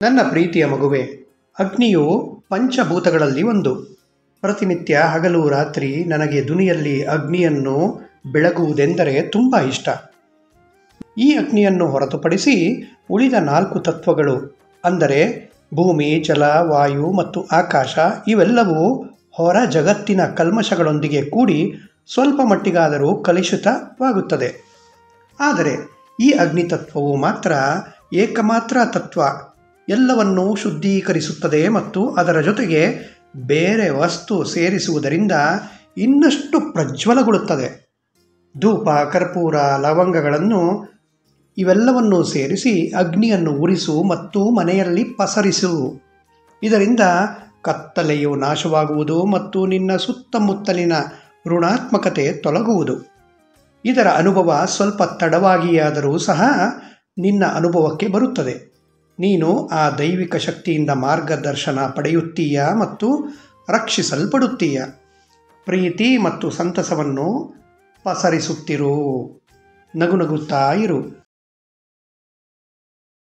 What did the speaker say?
ನನ್ನ ಪ್ರೀತಿಯ ಮಗುವೆ ಅಗ್ನಿಯು ಪಂಚಭೂತಗಳಲ್ಲಿ ಒಂದು ಪ್ರತಿನಿತ್ಯ ಹಗಲು ರಾತ್ರಿ ನನಗೆ ದುನಿಯಲ್ಲಿ ಅಗ್ನಿಯನ್ನು ಬೆಳಗುವುದೆಂದರೆ ತುಂಬ ಇಷ್ಟ ಈ ಅಗ್ನಿಯನ್ನು ಹೊರತುಪಡಿಸಿ ಉಳಿದ ನಾಲ್ಕು ತತ್ವಗಳು ಅಂದರೆ ಭೂಮಿ ಜಲ ವಾಯು ಮತ್ತು ಆಕಾಶ ಇವೆಲ್ಲವೂ ಹೊರ ಜಗತ್ತಿನ ಕಲ್ಮಶಗಳೊಂದಿಗೆ ಕೂಡಿ ಸ್ವಲ್ಪ ಮಟ್ಟಿಗಾದರೂ ಕಲುಷಿತವಾಗುತ್ತದೆ ಆದರೆ ಈ ಅಗ್ನಿತತ್ವವು ಮಾತ್ರ ಏಕಮಾತ್ರ ತತ್ವ ಎಲ್ಲವನ್ನೂ ಶುದ್ಧೀಕರಿಸುತ್ತದೆ ಮತ್ತು ಅದರ ಜೊತೆಗೆ ಬೇರೆ ವಸ್ತು ಸೇರಿಸುವುದರಿಂದ ಇನ್ನಷ್ಟು ಪ್ರಜ್ವಲಗೊಳ್ಳುತ್ತದೆ ಧೂಪ ಕರ್ಪೂರ ಲವಂಗಗಳನ್ನು ಇವೆಲ್ಲವನ್ನೂ ಸೇರಿಸಿ ಅಗ್ನಿಯನ್ನು ಉರಿಸು ಮತ್ತು ಮನೆಯಲ್ಲಿ ಪಸರಿಸು ಇದರಿಂದ ಕತ್ತಲೆಯು ನಾಶವಾಗುವುದು ಮತ್ತು ನಿನ್ನ ಸುತ್ತಮುತ್ತಲಿನ ಋಣಾತ್ಮಕತೆ ತೊಲಗುವುದು ಇದರ ಅನುಭವ ಸ್ವಲ್ಪ ತಡವಾಗಿಯಾದರೂ ಸಹ ನಿನ್ನ ಅನುಭವಕ್ಕೆ ಬರುತ್ತದೆ ನೀನು ಆ ದೈವಿಕ ಶಕ್ತಿಯಿಂದ ಮಾರ್ಗದರ್ಶನ ಪಡೆಯುತ್ತೀಯ ಮತ್ತು ರಕ್ಷಿಸಲ್ಪಡುತ್ತೀಯ ಪ್ರೀತಿ ಮತ್ತು ಸಂತಸವನ್ನು ಪಸರಿಸುತ್ತಿರು ನಗು ನಗುತ್ತಾ ಇರು